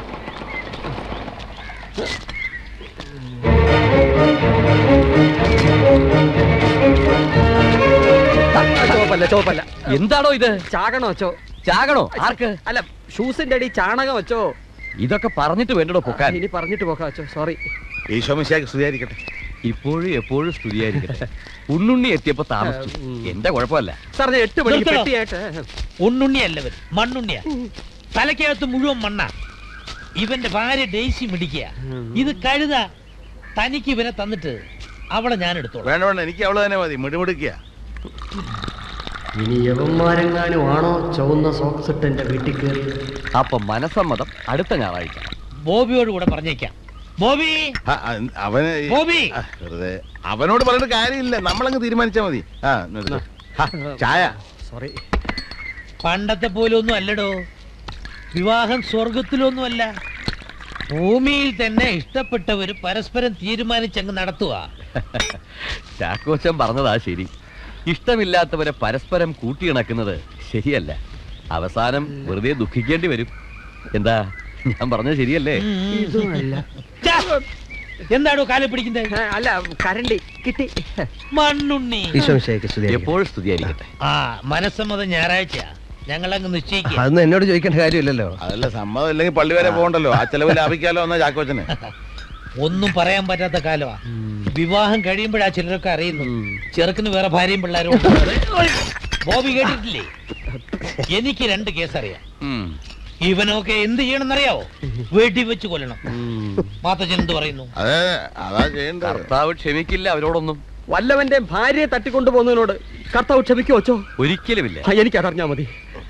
ചോപ്പല്ല ചോപ്പല്ല എന്താണോ ഇത് ചാകണോ ചോ ചാകണോ ആർക്ക് അല്ല ഷൂസിന്റെ അടി ചാണകം വെച്ചോ ഇതൊക്കെ പറഞ്ഞിട്ട് വേണ്ടടോ പൊക്കാൻ ഇനി പറഞ്ഞിട്ട് പോകാം വെച്ചോ സോറി ഈശോമിശാക്ക് സ്തുതിയായിരിക്കട്ടെ ഇപ്പോഴും എപ്പോഴും സ്തുതിയായിരിക്കട്ടെ ഉണ്ണുണ്ണി എത്തിയപ്പോ താമസിച്ചു എന്റെ കുഴപ്പമല്ല സാറിന് എട്ട് മണിക്ക് നിർത്തണോ? പെട്ടിയായിട്ട് ഉണ്ണുണ്ണിയല്ലവൻ മണ്ണുണ്ണിയാ തലക്കകത്ത് മുഴുവൻ മണ്ണ ഇവന്റെ ഭാര്യ ഡെയ്സി മിടിക്കുക ഇത് കഴുത തനിക്ക് ഇവനെ തന്നിട്ട് അവളെ ഞാൻ എടുത്തോളാം വേണ്ട വേണ്ട എനിക്ക് അവള് തന്നെ മതി മിടിമിടിക്കുക ഇനി യവന്മാരെങ്ങാനും ആണോ ചുവന്ന സോക്സ് ഇട്ട് എന്റെ വീട്ടിൽ കയറി അപ്പൊ മനസ്സമ്മതം അടുത്ത ഞായറാഴ്ച ബോബിയോട് കൂടെ പറഞ്ഞേക്കാം ബോബി ആ, ആ, അവന് ഈ- ബോബി ആ, വെറുതെ അവനോട് പറഞ്ഞിട്ട് കാര്യമില്ല നമ്മളങ്ങ് തീരുമാനിച്ചാ മതി ആ നിർത്ത്. ഹാ, ചായ സോറി പണ്ടത്തെ പോലെ ഒന്നും അല്ലടോ വിവാഹം സ്വർഗത്തിലൊന്നും അല്ല ഭൂമിയിൽ തന്നെ ഇഷ്ടപ്പെട്ടവര് പരസ്പരം തീരുമാനിച്ചങ്ങ് നടത്തുക ചാക്കോച്ചൻ പറഞ്ഞതാ ശരി ഇഷ്ടമില്ലാത്തവരെ പരസ്പരം കൂട്ടിയിണക്കുന്നത് ശരിയല്ല അവസാനം വെറുതെ ദുഃഖിക്കേണ്ടി വരും എന്താ ഞാൻ പറഞ്ഞത് ശരിയല്ലേ ഛ! എന്താടോ കാലെ പിടിക്കുന്നത് അല്ല കരണ്ടി കിട്ടി മണ്ണുണ്ണി എപ്പോഴും സ്തുതിയായിരിക്കട്ടെ ആ മനസ്സമ്മതം ഞായറാഴ്ച ഞങ്ങളങ്ങ് നിശ്ചയിക്കുക അതൊന്നും എന്നോട് ചോദിക്കേണ്ട കാര്യമില്ലല്ലോ അതല്ല സമ്മതം ഇല്ലെങ്കിൽ പള്ളി വരെ പോകണ്ടല്ലോ ആ ചെലവ് ലാഭിക്കാലോ എന്നാ ചാക്കോച്ചന് ഒന്നും പറയാൻ പറ്റാത്ത കാലമാ വിവാഹം കഴിയുമ്പോഴാ ചിലരൊക്കെ അറിയുന്നു ചെറുക്കിന് വേറെ ഭാര്യയും പിള്ളേരും ഉണ്ട്. ബോബി കേട്ടിട്ടില്ലേ എനിക്ക് രണ്ട് കേസ് അറിയാം ഉം. ഇവനൊക്കെ എന്ത് ചെയ്യണമെന്നറിയാവോ വീട്ടിൽ വെച്ച് കൊല്ലണം മാത്തച്ഛൻ എന്ത് പറയുന്നു അതെ അതാ ചെയ്യണ്ട കർത്താവ് ക്ഷമിക്കില്ല അവരോടൊന്നും വല്ലവന്റെ ഭാര്യയെ തട്ടിക്കൊണ്ടു പോകുന്നതിനോട് കർത്താവ് ക്ഷമിക്കോ അച്ചോ ഒരിക്കലുമില്ല എനിക്ക് അതറിഞ്ഞാ മതി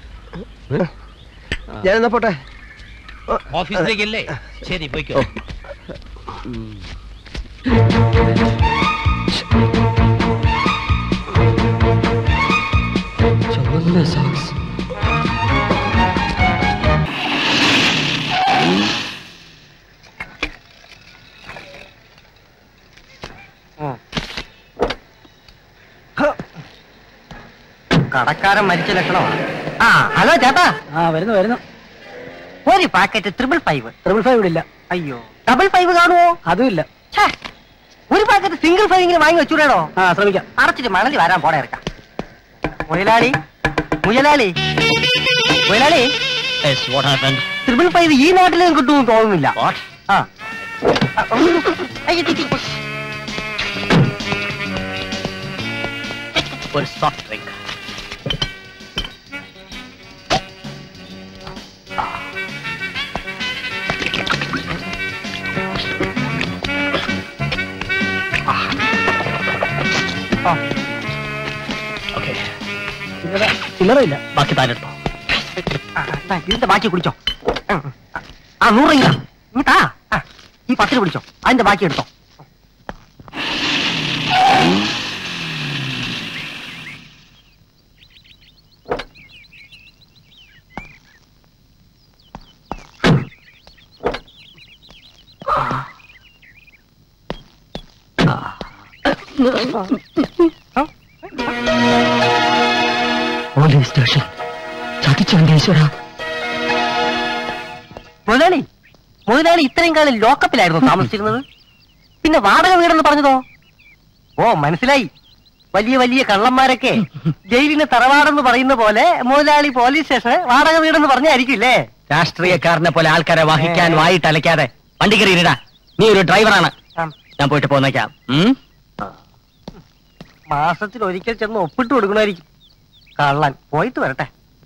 ഞാൻ എന്നാ പോട്ടെ ഓഫീസിലേക്കല്ലേ ശരി പോയിക്കോ ചുവന്ന സോക്സ് കടക്കാരൻ മരിച്ച ലക്ഷണമാണ് ആ ഹലോ ചേട്ടാ ആ വരുന്നു വരുന്നു ഒരു packet triple five triple five ഇല്ല അയ്യോ ഡബിൾ ഫൈവ് കാണുമോ അതും ഇല്ല ഒരു പാക്കറ്റ് സിംഗിൾ ഫൈവ് ഇങ്ങനെ വാങ്ങി വെച്ചൂടേടോ ആ ശ്രമിക്കാം അടച്ചിട്ട് മണലി വരാൻ പോടെ ഇറക്കാം മുയലാളി മുയലാളി മുയലാളി ട്രിപ്പിൾ ഫൈവ് ഈ നാട്ടിൽ കിട്ടുമെന്ന് തോന്നുന്നില്ല ആ അയ്യോ, ടി, ടി. ഒരു സോഫ്റ്റ് ഡ്രിങ്ക് ചില്ലറയില്ല ബാക്കി താനെടുത്തോ ആ, ദാ, ഇതിന്റെ ബാക്കി കുടിച്ചോ ഉം. ആ നൂറ് ഇങ്ങ ഇങ്ങട്ടാ ആ, ഈ പത്തിന് പിടിച്ചോ അതിന്റെ ബാക്കി എടുത്തോ പോലീസ് സ്റ്റേഷൻ ചതിച്ചോന്റെ ഈശ്വര മുതലാളി മുതലാളി ഇത്രയും കാലം ലോക്കപ്പിലായിരുന്നു താമസിച്ചിരുന്നത് പിന്നെ വാടക വീടെന്ന് പറഞ്ഞതോ ഓ മനസ്സിലായി വലിയ വലിയ കള്ളന്മാരൊക്കെ ജയിലിന് തറവാടെന്ന് പറയുന്ന പോലെ മുതലാളി പോലീസ് സ്റ്റേഷന് വാടക വീടെന്ന് പറഞ്ഞായിരിക്കില്ലേ രാഷ്ട്രീയക്കാരനെ പോലെ ആൾക്കാരെ വഹിക്കാൻ വായിട്ട് അലക്കാതെ വണ്ടി കയറിയിടാ നീ ഒരു ഡ്രൈവറാണ് ഞാൻ പോയിട്ട് പോന്നേക്കാം ഉം? മാസത്തിൽ ഒരിക്കൽ ചെന്ന് ഒപ്പിട്ട് കൊടുക്കണമായിരിക്കും കള്ളൻ പോയിട്ട് വരട്ടെ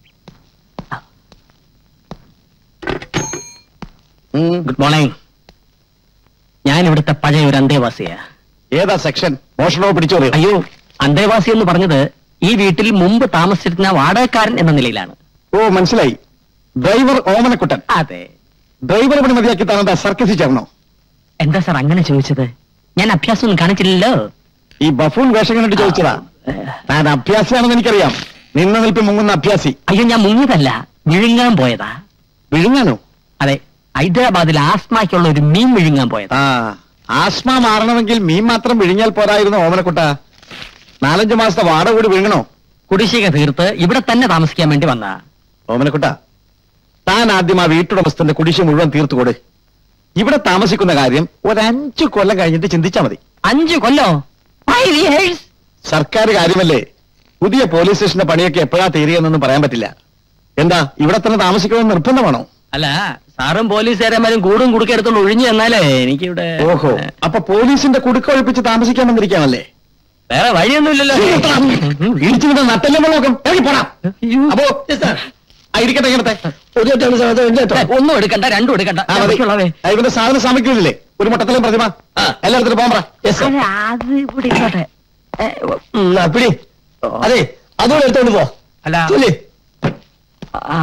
ഗുഡ് മോർണിംഗ് ഞാൻ ഇവിടുത്തെ പഴയ ഒരു അന്തേവാസിയാ ഏതാ സെക്ഷൻ മോഷണോ പിടിച്ചോറിയോ അയ്യോ അന്തേവാസി എന്ന് പറഞ്ഞത് ഈ വീട്ടിൽ മുമ്പ് താമസിച്ചിരുന്ന വാടകക്കാരൻ എന്ന നിലയിലാണ് ഓ മനസ്സിലായി ഡ്രൈവർ ഓമനക്കുട്ടൻ അതെ ഡ്രൈവർ പണി മതിയാക്കി താനെന്താ സർക്കസിൽ ചേർന്നോ എന്താ സാർ അങ്ങനെ ചോദിച്ചത് ഞാൻ അഭ്യാസമൊന്നും കാണിച്ചില്ലല്ലോ ഈ ബഫൂൺ വേഷം കണ്ടിട്ട് ചോദിച്ചതാ താൻ അഭ്യാസിയാണെന്ന് എനിക്കറിയാം നിന്ന നിൽപ്പ് മുങ്ങുന്ന അഭ്യാസി അയ്യോ ഞാൻ മുങ്ങിയതല്ല വിഴുങ്ങാൻ പോയതാ വിഴുങ്ങാനോ അതെ ഹൈദരാബാദിൽ ആസ്മയ്ക്കുള്ള ഒരു മീൻ വിഴുങ്ങാൻ പോയതാ ആ ആസ്മ മാറണമെങ്കിൽ മീൻ മാത്രം വിഴുങ്ങിയാൽ പോരായിരുന്നു ഓമനക്കുട്ട നാലഞ്ചു മാസത്തെ വാടക കൂടി വിഴുങ്ങണോ കുടിശ്ശിക തീർത്ത് ഇവിടെ തന്നെ താമസിക്കാൻ വേണ്ടി വന്നാ ഓമനക്കുട്ട താൻ ആദ്യം ആ വീട്ടുടമസ്ഥന്റെ കുടിശ്ശിക മുഴുവൻ തീർത്തുകൊട് ഇവിടെ താമസിക്കുന്ന കാര്യം ഒരഞ്ചു കൊല്ലം കഴിഞ്ഞിട്ട് ചിന്തിച്ചാ മതി അഞ്ചു കൊല്ലോ സർക്കാർ കാര്യമല്ലേ പുതിയ പോലീസ് സ്റ്റേഷന്റെ പണിയൊക്കെ എപ്പോഴാ തീരുകയെന്നൊന്നും പറയാൻ പറ്റില്ല എന്താ ഇവിടെ തന്നെ താമസിക്കണമെന്ന് നിർബന്ധമാണോ അല്ല സാറും പോലീസുകാരന്മാരും കൂടും കുടുക്കെടുത്തോണ്ട് ഒഴിഞ്ഞു തന്നാലേ എനിക്കിവിടെ ഓഹോ അപ്പൊ പോലീസിന്റെ കുടുക്ക ഒഴിപ്പിച്ച് താമസിക്കാൻ വന്നിരിക്കാണല്ലേ വേറെ വഴിയൊന്നുമില്ലല്ലോ ഇടിച്ചു വിട്ട നട്ടല്ലേ നോക്കും ഇറങ്ങി പോടാ അപ്പോ ആ, ഇരിക്കട്ടെ ഇരിക്കട്ടെ ഒരു ഒറ്റ സമയത്ത് എഴുന്നേറ്റോ. ഒന്നും എടുക്കണ്ട രണ്ടും എടുക്കണ്ട ആ, മതി. ആ, ഇവന്റെ സാധനം സാമഗ്രിയില്ലേ ഒരു മുട്ടത്തലും പ്രതിമ എല്ലായിടത്തും പോകാൻ പറ Yes, sir. അത് ഇവിടെ ഇരിക്കട്ടെ. ഏ, ഉം, ആ, പിടി അതെ അതുകൂടെ എടുത്തോണ്ട് പോ അല്ല ചൊല്ലി ആ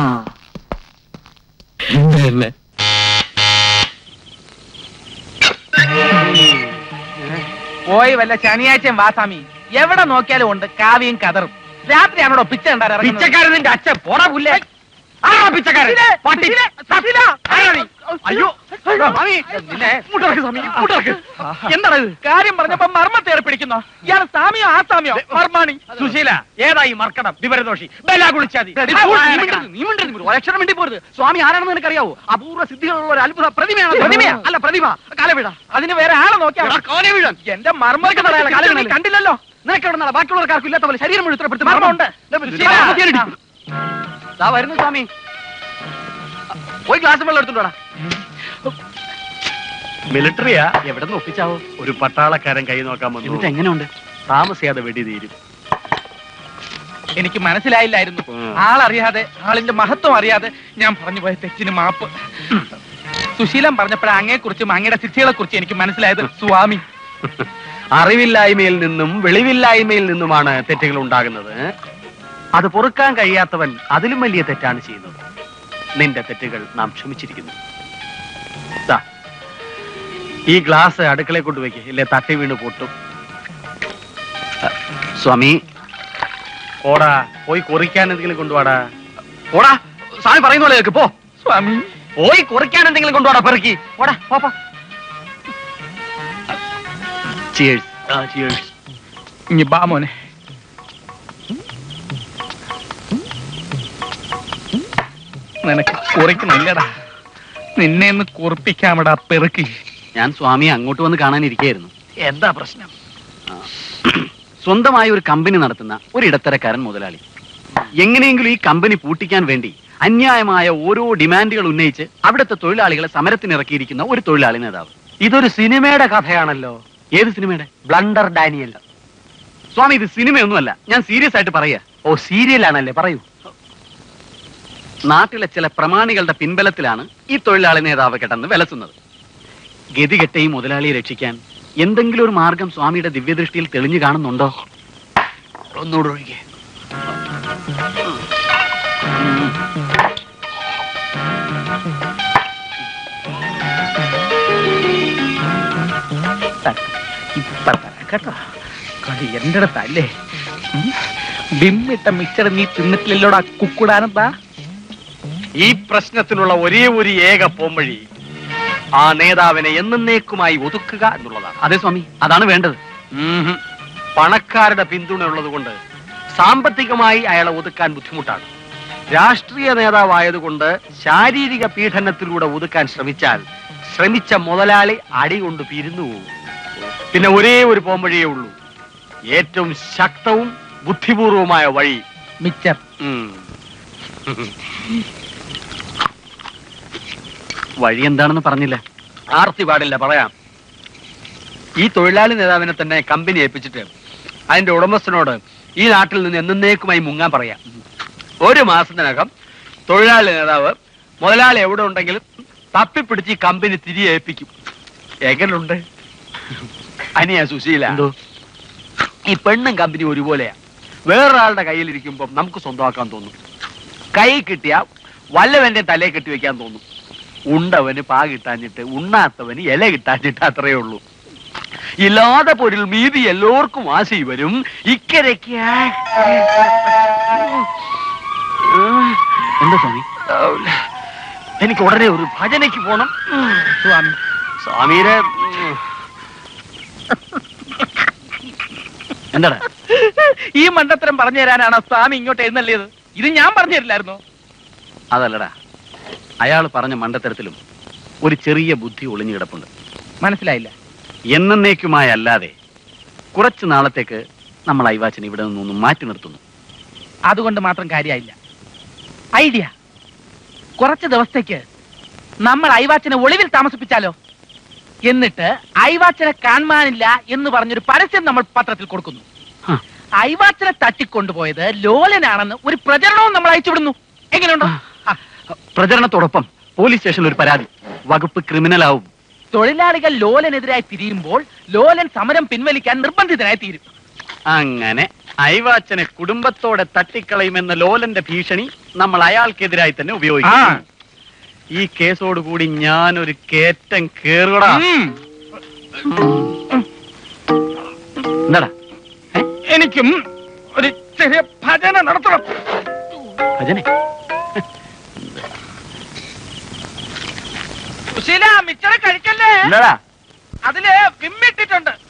പിന്നെ പോയി വല്ല ശനിയാഴ്ചയും വാസാമി എവിടെ നോക്കിയാലും ഉണ്ട് കാവ്യം കതറും രാത്രിയാണോടോ പിച്ച പിച്ചക്കാരൻ നിന്റെ അച്ഛൻ പോടാ പുല്ലേ ആരാ പിച്ചക്കാരൻ പട്ടി. ആരാ നീ? അയ്യോ സ്വാമി, നിന്നെ ഇങ്ങോട്ടിറക്ക് സ്വാമി, ഇങ്ങോട്ടിറക്ക്. എന്താണ് ഇത് കാര്യം പറഞ്ഞപ്പോ മർമ്മത്തേറി പിടിക്കുന്നോ ഇയാൾ സാമിയോ ആ സാമിയോ മർമാണി സുശീല ഏതായി മർക്കടം വിവരദോഷി ബലാ കുളിച്ചാതി ഒരക്ഷരം വേണ്ടി പോരുത് സ്വാമി ആരാണെന്ന് നിനക്കറിയാവോ അപൂർവ സിദ്ധികളുള്ള ഒരു അത്ഭുത പ്രതിമയാണ് പ്രതിമയാ അല്ല പ്രതിമ കാലവിട അതിന് വേറെ ആളെ നോക്കിയാ കോനെ വീഴാൻ എന്റെ മർമ്മ കണ്ടില്ലല്ലോ നിനക്ക് എവിടെ നിന്നാ ബാക്കിയുള്ളവർക്കാർക്കും ഇല്ലാത്ത പോലെ ശരീരം മുഴുവൻ ഇത്രപ്പെടുത്തി മർമ്മമുണ്ട് ദാ വരുന്നു സ്വാമി പോയി ഗ്ലാസ് വെള്ളം എടുത്തോണ്ടാ മിലിറ്ററിയാ എവിടെ നിന്ന് ഒപ്പിച്ചാവോ ഒരു പട്ടാളക്കാരൻ കൈ നോക്കാൻ വന്നു എന്നിട്ട് എങ്ങനെയുണ്ട് താമസിയാതെ വെടി തീരും എനിക്ക് മനസ്സിലായില്ലായിരുന്നു ആളറിയാതെ ആളിന്റെ മഹത്വം അറിയാതെ ഞാൻ പറഞ്ഞു പോയ തെറ്റിന് മാപ്പ് സുശീലൻ പറഞ്ഞപ്പോഴാണ് അങ്ങയെ കുറിച്ചും അങ്ങയുടെ സിദ്ധികളെ കുറിച്ചും എനിക്ക് മനസ്സിലായത് സ്വാമി അറിവില്ലായ്മയിൽ നിന്നും വെളിവില്ലായ്മയിൽ നിന്നുമാണ് തെറ്റുകൾ ഉണ്ടാകുന്നത് അത് പൊറുക്കാൻ കഴിയാത്തവൻ അതിലും വലിയ തെറ്റാണ് ചെയ്യുന്നത് നിന്റെ തെറ്റുകൾ നാം ക്ഷമിച്ചിരിക്കുന്നു ദാ, ഈ ഗ്ലാസ് അടുക്കളയിൽ കൊണ്ടുവയ്ക്ക് ഇല്ലേ തട്ടി വീണ് പൊട്ടും അ, സ്വാമി ഓടാ പോയി കുറിക്കാൻ എന്തെങ്കിലും കൊണ്ടുപോടാ ഓടാ സ്വാമി പറയുന്ന പോലെ കേൾക്ക് പോ സ്വാമി പോയി കുറിക്കാൻ എന്തെങ്കിലും കൊണ്ടുപോടാ പെറുക്കി ഓടാ പോ പോ ചിയേഴ്സ് ആ ചിയേഴ്സ് ഇനി ബാ മോനെ നിനക്ക് കുറിക്കണില്ലടാ നിന്നെ ഒന്ന് കുറിപ്പിക്കാമടാ പെറുക്കി ഞാൻ സ്വാമിയെ അങ്ങോട്ട് വന്ന് കാണാനിരിക്കുകയായിരുന്നു എന്താ പ്രശ്നം സ്വന്തമായി ഒരു കമ്പനി നടത്തുന്ന ഒരു ഇടത്തരക്കാരൻ മുതലാളി എങ്ങനെയെങ്കിലും ഈ കമ്പനി പൂട്ടിക്കാൻ വേണ്ടി അന്യായമായ ഓരോ ഡിമാൻഡുകൾ ഉന്നയിച്ച് അവിടുത്തെ തൊഴിലാളികളെ സമരത്തിനിറക്കിയിരിക്കുന്ന ഒരു തൊഴിലാളി നേതാവ് ഇതൊരു സിനിമയുടെ കഥയാണല്ലോ ഏത് സിനിമയുടെ ബ്ലണ്ടർ ഡാനിയൽ സ്വാമി ഇത് സിനിമയൊന്നുമല്ല ഞാൻ സീരിയസ് ആയിട്ട് പറയാ ഓ സീരിയൽ ആണല്ലേ പറയൂ നാട്ടിലെ ചില പ്രമാണികളുടെ പിൻബലത്തിലാണ് ഈ തൊഴിലാളി നേതാവ് കിടന്ന് വിലസുന്നത് ഗതികെട്ട ഈ മുതലാളിയെ രക്ഷിക്കാൻ എന്തെങ്കിലും ഒരു മാർഗം സ്വാമിയുടെ ദിവ്യദൃഷ്ടിയിൽ തെളിഞ്ഞു കാണുന്നുണ്ടോ ഒന്നുകൂടെ ഒഴികെ ഇപ്പൊ തരാം കേട്ടോ കളി എന്റെ അടുത്തല്ലേ ഉം. ബിമ്മിട്ട മിക്സർ നീ തിന്നിട്ടില്ലല്ലോടാ കുക്കുടാനെന്താ ഈ പ്രശ്നത്തിനുള്ള ഒരേ ഒരു ഏക പോംവഴി ആ നേതാവിനെ എന്നേക്കുമായി ഒതുക്കുക എന്നുള്ളതാണ് അതെ സ്വാമി അതാണ് വേണ്ടത് ഉംഹും. പണക്കാരുടെ പിന്തുണ ഉള്ളത് കൊണ്ട് സാമ്പത്തികമായി അയാളെ ഒതുക്കാൻ ബുദ്ധിമുട്ടാണ് രാഷ്ട്രീയ നേതാവായതുകൊണ്ട് ശാരീരിക പീഡനത്തിലൂടെ ഒതുക്കാൻ ശ്രമിച്ചാൽ ശ്രമിച്ച മുതലാളി അടി കൊണ്ട് പിരിന്നു പോകും പിന്നെ ഒരേ ഒരു പോംവഴിയേ ഉള്ളൂ ഏറ്റവും ശക്തവും ബുദ്ധിപൂർവമായ വഴി മിച്ചർ വഴി എന്താണെന്ന് പറഞ്ഞില്ല ആർത്തി പാടില്ല പറയാം ഈ തൊഴിലാളി നേതാവിനെ തന്നെ കമ്പനി ഏൽപ്പിച്ചിട്ട് അതിന്റെ ഉടമസ്ഥനോട് ഈ നാട്ടിൽ നിന്ന് എന്നേക്കുമായി മുങ്ങാൻ പറയാം ഒരു മാസത്തിനകം തൊഴിലാളി നേതാവ് മുതലാളി എവിടെ ഉണ്ടെങ്കിലും തപ്പിപ്പിടിച്ച് ഈ കമ്പനി തിരികെ ഏൽപ്പിക്കും എങ്ങനുണ്ട് അനിയ സുശീല ഈ പെണ്ണും കമ്പനി ഒരുപോലെയാ വേറൊരാളുടെ കയ്യിലിരിക്കുമ്പോൾ നമുക്ക് സ്വന്തമാക്കാൻ തോന്നും കൈ കിട്ടിയ വല്ലവന്റെ തലയെ കെട്ടി വെക്കാൻ തോന്നും ഉണ്ടവന് പാ കിട്ടാഞ്ഞിട്ട് ഉണ്ണാത്തവന് ഇല കിട്ടാഞ്ഞിട്ട് അത്രയേ ഉള്ളൂ ഇല്ലാതെ പൊരിൽ മീതി എല്ലാവർക്കും ആശി വരും ഇക്കരയ്ക്ക് എന്താ സ്വാമി എനിക്ക് ഉടനെ ഒരു ഭജനയ്ക്ക് പോണം സ്വാമി സ്വാമിയുടെ എന്താടാ ഈ മണ്ടത്തരം പറഞ്ഞു തരാനാണ് സ്വാമി ഇങ്ങോട്ട് എഴുന്നള്ളിയത് ഇത് ഞാൻ പറഞ്ഞു തരില്ലായിരുന്നോ അതല്ലടാ അയാൾ പറഞ്ഞ മണ്ടത്തരത്തിലും ഒരു ചെറിയ ബുദ്ധി ഒളിഞ്ഞു കിടപ്പുണ്ട് മനസ്സിലായില്ല എന്നേക്കുമായി അല്ലാതെ കുറച്ചു നാളത്തേക്ക് നമ്മൾ ഐവാച്ചൻ ഇവിടെ നിന്നൊന്ന് മാറ്റി നിർത്തുന്നു അതുകൊണ്ട് മാത്രം കാര്യമായില്ല ഐഡിയ കുറച്ച് ദിവസത്തേക്ക് നമ്മൾ ഐവാച്ചനെ ഒളിവിൽ താമസിപ്പിച്ചാലോ എന്നിട്ട് ഐവാച്ചനെ കാണാനില്ല എന്ന് പറഞ്ഞൊരു പരസ്യം നമ്മൾ പത്രത്തിൽ കൊടുക്കുന്നു ഐവാച്ചനെ തട്ടിക്കൊണ്ടുപോയത് ലോലനാണെന്ന് ഒരു പ്രചരണവും നമ്മൾ അയച്ചുവിടുന്നു എങ്ങനെയുണ്ടോ പ്രചരണത്തോടൊപ്പം പോലീസ് സ്റ്റേഷനിൽ ഒരു പരാതി വകുപ്പ് ക്രിമിനൽ ആവും തൊഴിലാളികൾ ലോലനെതിരായി തിരിയുമ്പോൾ ലോലൻ സമരം പിൻവലിക്കാൻ നിർബന്ധിതനായി തീരും അങ്ങനെ ഐവാച്ചനെ കുടുംബത്തോടെ തട്ടിക്കളയുമെന്ന ലോലന്റെ ഭീഷണി നമ്മൾ അയാൾക്കെതിരായി തന്നെ ഉപയോഗിക്കും ഈ കേസോടുകൂടി ഞാൻ ഒരു കേറ്റം കേറുകടാ എന്താടാ എനിക്കും ഒരു ചെറിയ ഭജന നടത്തണം ഭജനെ സുശീല മിച്ചറ കഴിക്കല്ലേ എന്താടാ അതില് വിമ്മിട്ടിട്ടുണ്ട്